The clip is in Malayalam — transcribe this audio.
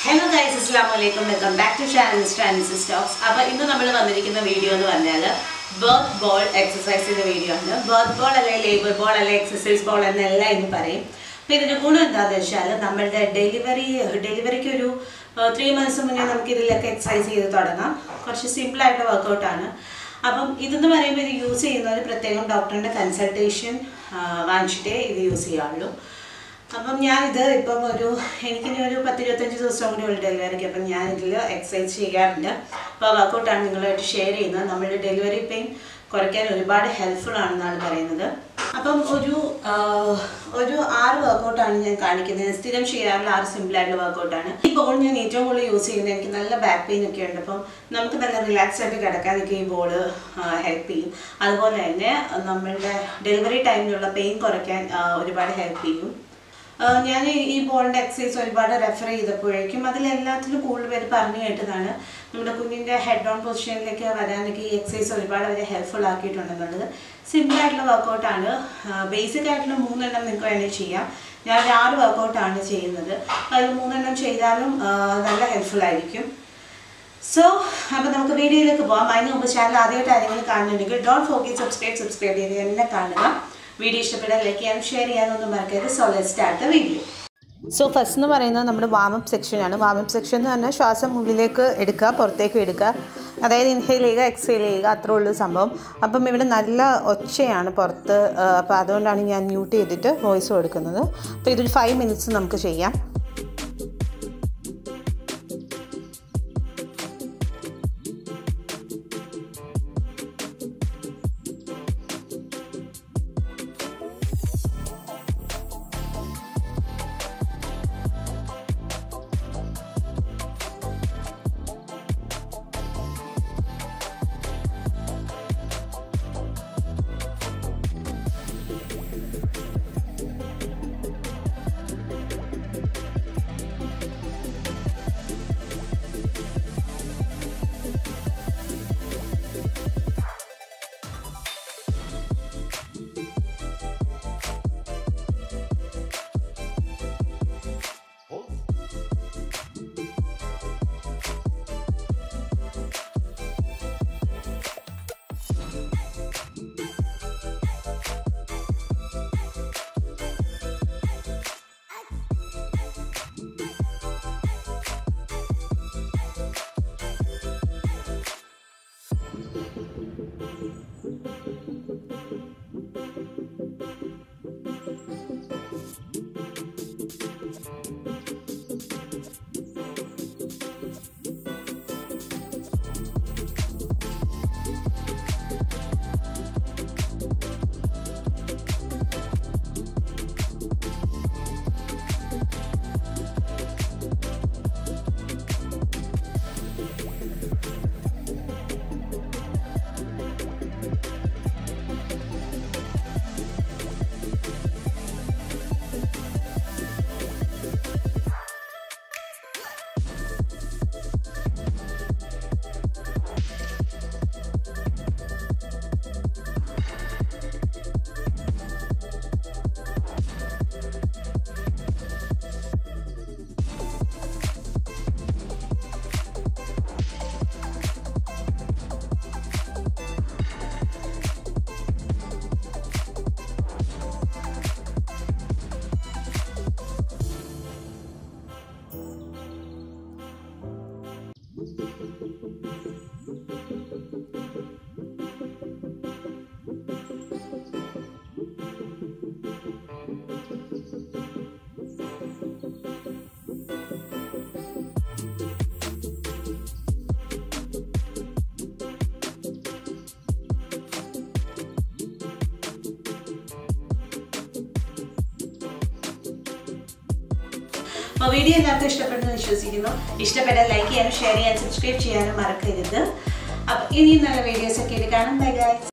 ഹലോ ഗൈസ് അസ്സാം വലൈക്കും വെൽക്കം ബാക്ക് ടു ചാനൽ സ്റ്റാൻസ് സ്റ്റോക്സ് അപ്പോൾ ഇന്ന് നമ്മൾ വന്നിരിക്കുന്ന വീഡിയോ എന്ന് പറഞ്ഞാൽ ബർത്ത് ബോൾ എക്സസൈസിൻ്റെ വീഡിയോ ആണ് ബർത്ത് ബോൾ അല്ലെ ലേബർ ബോൾ അല്ലെ എക്സസൈസ് ബോൾ എന്നെല്ലാം ഇന്ന് പറയും അപ്പോൾ ഇതിൻ്റെ ഗുണം എന്താണെന്ന് വെച്ചാൽ നമ്മളുടെ ഡെലിവറി ഡെലിവറിക്ക് ഒരു ത്രീ മന്ത്സ് മുന്നേ നമുക്ക് ഇതിലൊക്കെ എക്സസൈസ് ചെയ്ത് തുടങ്ങാം കുറച്ച് സിമ്പിളായിട്ടുള്ള വർക്കൗട്ടാണ് അപ്പം ഇതെന്ന് പറയുമ്പോൾ ഇത് യൂസ് ചെയ്യുന്നവർ പ്രത്യേകം ഡോക്ടറിൻ്റെ കൺസൾട്ടേഷൻ വാങ്ങിച്ചിട്ടേ ഇത് യൂസ് ചെയ്യാറുള്ളൂ അപ്പം ഞാനിത് ഇപ്പം ഒരു എനിക്കിനി ഒരു പത്തിരുപത്തഞ്ച് ദിവസം കൂടി ഉള്ള ഡെലിവറിക്ക് അപ്പം ഞാൻ ഇതിൽ എക്സസൈസ് ചെയ്യാറുണ്ട് അപ്പോൾ വർക്കൗട്ടാണ് നിങ്ങളായിട്ട് ഷെയർ ചെയ്യുന്നത് നമ്മുടെ ഡെലിവറി പെയിൻ കുറയ്ക്കാൻ ഒരുപാട് ഹെൽപ്ഫുൾ ആണെന്നാണ് പറയുന്നത് അപ്പം ഒരു ആ, ഒരു ആറ് വർക്കൗട്ടാണ് ഞാൻ കാണിക്കുന്നത് സ്ഥിരം ചെയ്യാറുള്ള ആറ് സിമ്പിളായിട്ടുള്ള വർക്കൗട്ടാണ് ഈ ബോൾ ഞാൻ ഏറ്റവും കൂടുതൽ യൂസ് ചെയ്യുന്നത് എനിക്ക് നല്ല ബാക്ക് പെയിൻ ഒക്കെ ഉണ്ട് അപ്പം നമുക്ക് നല്ല റിലാക്സ് ആയിട്ട് കിടക്കാനൊക്കെ ഈ ബോൾ ഹെൽപ്പ് ചെയ്യും അതുപോലെ തന്നെ നമ്മളുടെ ഡെലിവറി ടൈമിലുള്ള പെയിൻ കുറയ്ക്കാൻ ആ, ഒരുപാട് ഹെൽപ്പ് ചെയ്യും ആഹ് ഞാൻ ഈ- ഈ ബോളിൻ്റെ എക്സസൈസ് ഒരുപാട് റെഫർ ചെയ്തപ്പോഴേക്കും അതിലെല്ലാത്തിലും കൂടുതൽ പേര് പറഞ്ഞു കേട്ടതാണ് നമ്മുടെ കുഞ്ഞിൻ്റെ ഹെഡ് ഓൺ പൊസിഷനിലേക്ക് വരാനൊക്കെ ഈ എക്സസൈസ് ഒരുപാട് അവരെ ഹെൽപ്ഫുൾ ആക്കിയിട്ടുണ്ടെന്നുള്ളത് സിമ്പിൾ ആയിട്ടുള്ള വർക്കൗട്ടാണ് ബേസിക് ആയിട്ടുള്ള മൂന്നെണ്ണം നിങ്ങൾക്ക് വേണമെങ്കിൽ ചെയ്യാം ഞാൻ ഒരു ആറ് വർക്കൗട്ടാണ് ചെയ്യുന്നത് അതിൽ മൂന്നെണ്ണം ചെയ്താലും ആഹ് നല്ല ഹെൽപ്ഫുൾ ആയിരിക്കും സോ അപ്പോൾ നമുക്ക് വീഡിയോയിലേക്ക് പോകാം അതിന് മുമ്പ് ചാനൽ ആദ്യമായിട്ട് ആരെങ്കിലും കാണുന്നുണ്ടെങ്കിൽ ഡോണ്ട് ഫോർഗെറ്റ് സബ്സ്ക്രൈബ് സബ്സ്ക്രൈബ് ചെയ്ത് എന്നെ കാണുക വീഡിയോ ഇഷ്ടപ്പെട്ടാൽ ലൈക്ക് ചെയ്യാനും ഷെയർ ചെയ്യാനൊന്നും മറക്കരുത് so let start the video so first എന്ന് പറയുന്നത് നമ്മുടെ വാമപ്പ് സെക്ഷനാണ് വാമപ്പ് സെക്ഷൻ എന്ന് പറഞ്ഞാൽ ശ്വാസം ഉള്ളിലേക്ക് എടുക്കുക പുറത്തേക്ക് എടുക്കുക അതായത് ഇൻഹെയിൽ ചെയ്യുക എക്സെയിൽ ചെയ്യുക അത്രേ ഉള്ളൂ സംഭവം അപ്പം ഇവിടെ നല്ല ഒച്ചയാണ് പുറത്ത് അപ്പോൾ അതുകൊണ്ടാണ് ഞാൻ മ്യൂട്ട് ചെയ്തിട്ട് വോയിസ് കൊടുക്കുന്നത് അപ്പോൾ ഇതൊരു ഫൈവ് മിനിറ്റ്സ് നമുക്ക് ചെയ്യാം അപ്പോൾ വീഡിയോ എല്ലാവർക്കും ഇഷ്ടപ്പെടുന്നു വിശ്വസിക്കുന്നു ഇഷ്ടപ്പെട്ടാൽ ലൈക്ക് ചെയ്യാനും ഷെയർ ചെയ്യാനും സബ്സ്ക്രൈബ് ചെയ്യാനും മറക്കരുത് അപ്പോൾ ഇനിയും നല്ല വീഡിയോസ് ഒക്കെ ഇത് കാണാം ബൈ ഗൈസ്